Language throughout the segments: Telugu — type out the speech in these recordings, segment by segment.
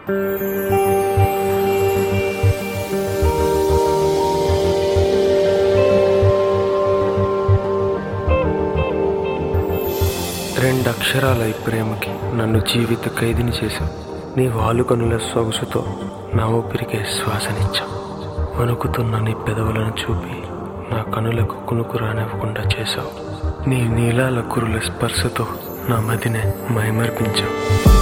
రెండు అక్షరాల ఈ ప్రేమకి నన్ను జీవిత ఖైదీని చేశావు నీ వాలుకనుల సొగసుతో నా ఊపిరికే శ్వాసనిచ్చావు వణుకుతున్న నీ పెదవులను చూపి నా కనులకు కునుకు రానివ్వకుండా చేశావు నీ నీలాల కురుల స్పర్శతో నా మదినే మైమర్పించావు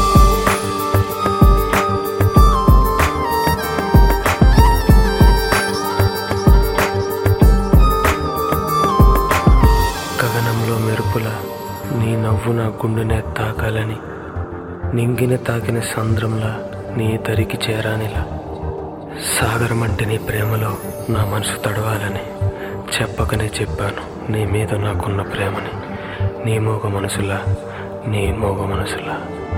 గగనంలో మెరుపుల నీ నవ్వు నా గుండెనే తాకాలని నింగిన తాకిన సంద్రంలా నీ దరికి చేరానిలా సాగరం అంటే నీ ప్రేమలో నా మనసు తడవాలని చెప్పకనే చెప్పాను నీ మీద నాకున్న ప్రేమని నీ మోగ మనసులా నీ మోగ మనసులా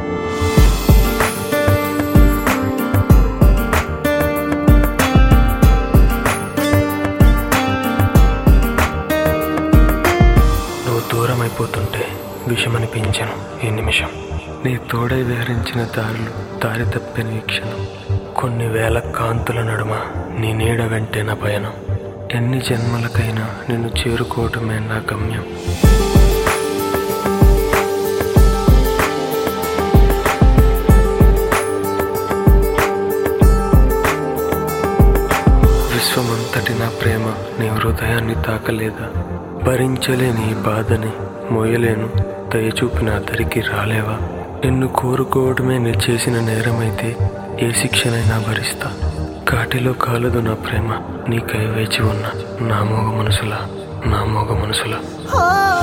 నువ్వు దూరం అయిపోతుంటే విషమనిపించను ఈ నిమిషం నీ తోడై విహరించిన దారులు దారి తప్పిన వీక్షణం కొన్ని వేల కాంతుల నడుమ నీ నీడ వెంటే నా పయనం ఎన్ని జన్మలకైనా నిన్ను చేరుకోవటమే నా గమ్యం విశ్వమంతటి నా ప్రేమ నీ హృదయాన్ని తాకలేదా భరించలేని ఈ బాధని మోయలేను దయచూపి నా దరికి రాలేవా నిన్ను కోరుకోవడమే నేను చేసిన నేరమైతే ఏ శిక్షనైనా భరిస్తా కాటిలో కాలదు నా ప్రేమ నీకై వేచి ఉన్న నా మోగ మనసులా నా మోగ మనసులా Oh